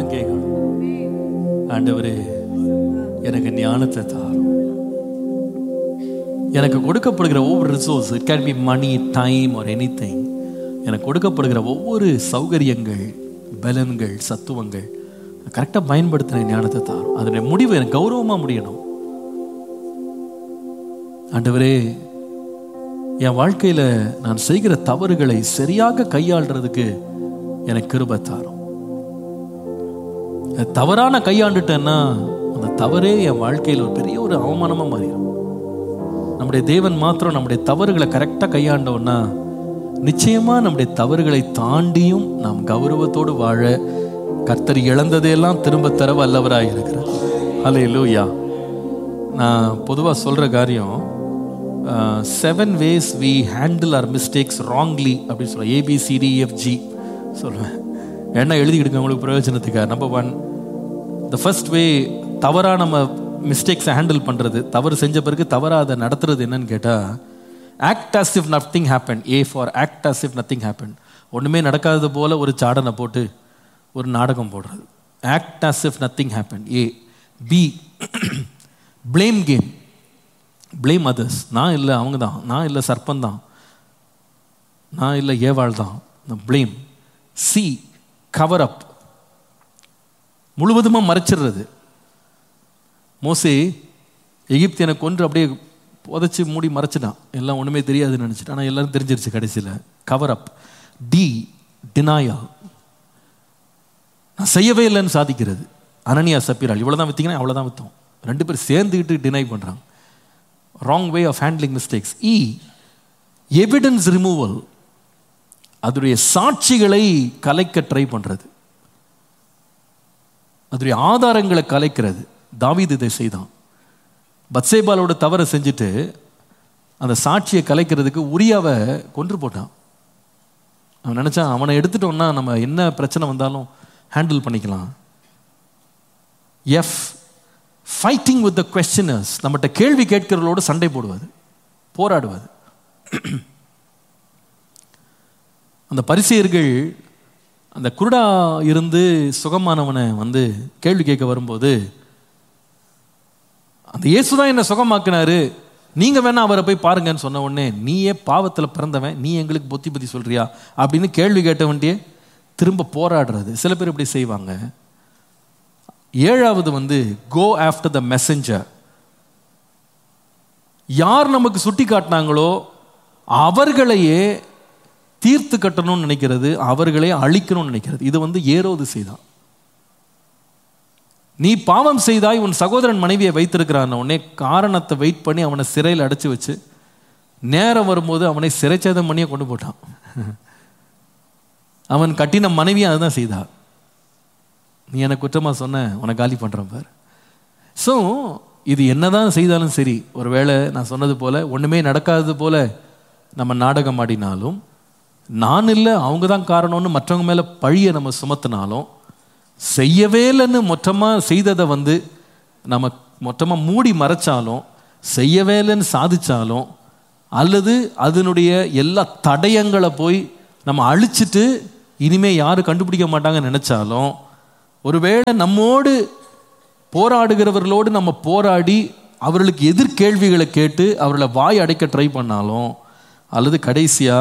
தான் கேட்கணும் ஆண்டவரே எனக்கு ஞானத்தை தாரும் எனக்கு கொடுக்கப்படுகிற ஒவ்வொரு resource it can be money time or any எனக்கு கொடுக்கப்படுகிற ஒவ்வொரு சௌகரியங்கள் பலன்கள் சத்துவங்கள் கரெக்டாக பயன்படுத்தின ஞானத்தை தாரும் அதனுடைய முடிவு எனக்கு கௌரவமாக முடியணும் ஆண்டவரே என் வாழ்க்கையில நான் செய்கிற தவறுகளை சரியாக கையாளுறதுக்கு எனக்கு கிருபை தாரும் அது தவறான கையாண்டுட்டேன்னா அந்த தவறே என் வாழ்க்கையில் ஒரு பெரிய ஒரு அவமானமா மாறிடும் நம்முடைய தேவன் மாத்திரம் நம்முடைய தவறுகளை கரெக்டாக கையாண்டோம்னா நிச்சயமா நம்முடைய தவறுகளை தாண்டியும் நாம் கௌரவத்தோடு வாழ கர்த்தர் இழந்ததையெல்லாம் திரும்ப தர வல்லவராக இருக்கிறார் ஹலே லூயா நான் பொதுவாக சொல்கிற காரியம் seven ways we handle our mistakes wrongly அப்படின்னு சொல்லுவேன் ஏபிசிடிஎஃப்ஜி சொல்லுவேன் என்ன எழுதிக்கிடுங்க உங்களுக்கு பிரயோஜனத்துக்காக number one the first way தவறாக நம்ம மிஸ்டேக்ஸை ஹேண்டில் பண்ணுறது தவறு செஞ்ச பிறகு தவறாக அதை நடத்துறது என்னன்னு கேட்டால் act as if nothing happen A for act as if nothing happen ஒன்றுமே நடக்காதது போல ஒரு சாடனை போட்டு ஒரு நாடகம் போடுறது act as if nothing happen A B blame game blame others நான் இல்லை அவங்க தான் நான் இல்லை சர்ப்பம் தான் நான் இல்லை ஏவாள் தான் blame சி கவர் அப் முழுவதுமா மறைச்சிடுறது மோசே எகிப்தியனை கொன்று அப்படியே புதைச்சி மூடி மறைச்சிட்டான் எல்லாம் ஒன்றுமே தெரியாதுன்னு நினச்சிட்டு ஆனால் எல்லாரும் தெரிஞ்சிருச்சு கடைசியில் கவர் அப் டி டினாயா நான் செய்யவே இல்லைன்னு சாதிக்கிறது அனனியா சப்பிரால் இவ்வளோ தான் விற்றீங்கன்னா அவ்வளோதான் விற்றோம் ரெண்டு பேரும் சேர்ந்துக்கிட்டு டினை பண்ணுறாங்க wrong way of handling mistakes E evidence removal அதனுடைய சாட்சிகளை கலைக்க ட்ரை பண்ணுறது அதனுடைய ஆதாரங்களை கலைக்கிறது தாவீது இதை செய்தான் பத்சேபாலோட தவறை செஞ்சுட்டு அந்த சாட்சியை கலைக்கிறதுக்கு உரியாவை கொன்று போட்டான் அவன் நினச்சான் அவனை எடுத்துட்டோம்னா நம்ம என்ன பிரச்சனை வந்தாலும் ஹேண்டில் பண்ணிக்கலாம் F fighting with the questioners நம்மகிட்ட கேள்வி கேட்கிறவர்களோடு சண்டை போடுவது போராடுவது அந்த பரிசெயர்கள் அந்த குருடா இருந்து சுகமானவனை வந்து கேள்வி கேட்க வரும்போது அந்த இயேசுதான் என்ன சுகமாக்குனாரு நீங்க வேணா அவரை போய் பாருங்கன்னு சொன்ன உடனே நீயே பாவத்தில் பிறந்தவன் நீ எங்களுக்கு புத்தி புத்தி சொல்றியா அப்படின்னு கேள்வி கேட்டவன்ட்டே திரும்ப போராடுறது சில பேர் இப்படி செய்வாங்க ஏழாவது வந்து கோ ஆஃப்டர் த மெசஞ்சர் யார் நமக்கு சுட்டி காட்டினாங்களோ அவர்களையே தீர்த்து கட்டணும்னு நினைக்கிறது அவர்களே அழிக்கணும்னு நினைக்கிறது இது வந்து ஏரோது செய்தான் நீ பாவம் செய்தாய் உன் சகோதரன் மனைவியை வைத்திருக்கிறான் உடனே காரணத்தை வெயிட் பண்ணி அவனை சிறையில் அடைச்சு வச்சு நேரம் வரும்போது அவனை சிறைச்சேதம் பண்ணியே கொண்டு போட்டான் அவன் கட்டின மனைவியும் அதுதான் செய்தா நீ எனக்கு குற்றமா சொன்ன உனக்கு காலி பண்றேன் பார் ஸோ இது என்னதான் செய்தாலும் சரி ஒருவேளை நான் சொன்னது போல ஒண்ணுமே நடக்காதது போல நம்ம நாடகம் ஆடினாலும் நான் இல்லை அவங்க தான் காரணம்னு மற்றவங்க மேல பழிய நம்ம சுமத்தினாலும் செய்யவே இல்லைன்னு மொத்தமாக செய்ததை வந்து நம்ம மொத்தமாக மூடி மறைச்சாலும் செய்யவே இல்லைன்னு சாதிச்சாலும் அல்லது அதனுடைய எல்லா தடயங்களை போய் நம்ம அழிச்சிட்டு இனிமே யாரும் கண்டுபிடிக்க மாட்டாங்கன்னு நினைச்சாலும் ஒருவேளை நம்மோடு போராடுகிறவர்களோடு நம்ம போராடி அவர்களுக்கு எதிர்கேள்விகளை கேட்டு அவர்களை வாய் அடைக்க ட்ரை பண்ணாலும் அல்லது கடைசியா